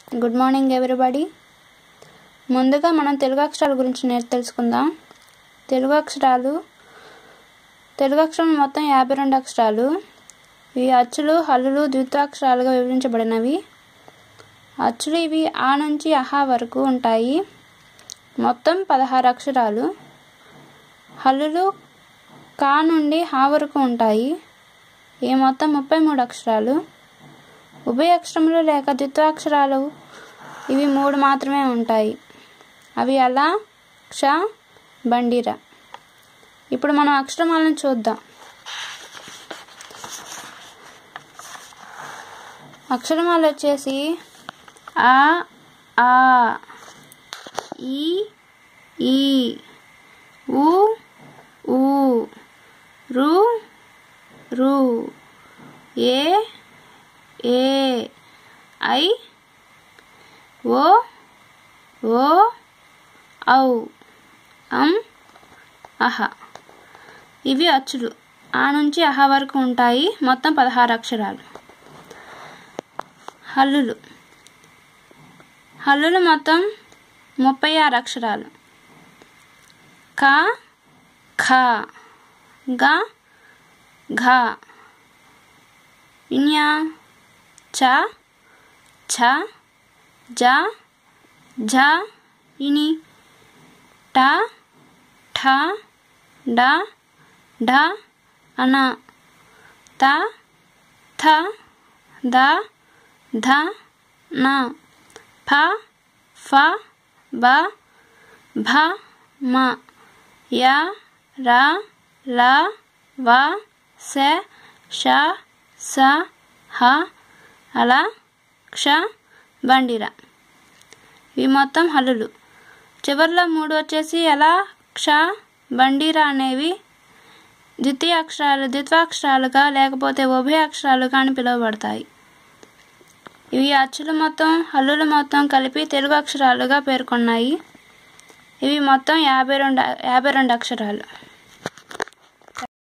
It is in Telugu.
గుడ్ మార్నింగ్ ఎవ్రీబడి ముందుగా మనం తెలుగు అక్షరాల గురించి నేర్చు తెలుసుకుందాం తెలుగు అక్షరాలు తెలుగు అక్షరం మొత్తం యాభై రెండు అక్షరాలు ఇవి అచ్చులు హల్లులు ద్విత్వాక్షరాలుగా వివరించబడినవి అచ్చులు ఇవి ఆ నుంచి అహా వరకు ఉంటాయి మొత్తం పదహారు అక్షరాలు హల్లులు కా నుండి హా వరకు ఉంటాయి ఈ మొత్తం ముప్పై మూడు అక్షరాలు ఉభయ అక్షరములు లేక ద్విత్వాక్షరాలు ఇవి మూడు మాత్రమే ఉంటాయి అవి అలా క్ష బండిర ఇప్పుడు మనం అక్షరమాలను చూద్దాం అక్షరమాలు వచ్చేసి ఆ ఆ ఈ ఈ ఉ ఊ రు రు ఏ ఏ ఐ ఓ ఓ ఔ అం అహ ఇవి అచ్చులు ఆ నుంచి అహ వరకు ఉంటాయి మొత్తం పదహారు అక్షరాలు హల్లులు హల్లులు మొత్తం ముప్పై ఆరు అక్షరాలు క ఖ గ ఘ ఞ చ ఛ జ ఝ ఇని ట ఠ డ ఢ అన త థ ద ధ న ఫ ఫ బ భ మ య ర ల వ స ష స హ అల క్ష బండిర ఇవి మొత్తం హల్లులు చివరిలో మూడు వచ్చేసి ఎలా క్ష బండిర అనేవి ద్వితీయ అక్షరాలు ద్విత్వాక్షరాలుగా లేకపోతే ఉభయ అక్షరాలుగా అని పిలువబడతాయి ఇవి అచ్చులు మొత్తం హల్లులు మొత్తం కలిపి తెలుగు అక్షరాలుగా పేర్కొన్నాయి ఇవి మొత్తం యాభై రెండు యాభై రెండు అక్షరాలు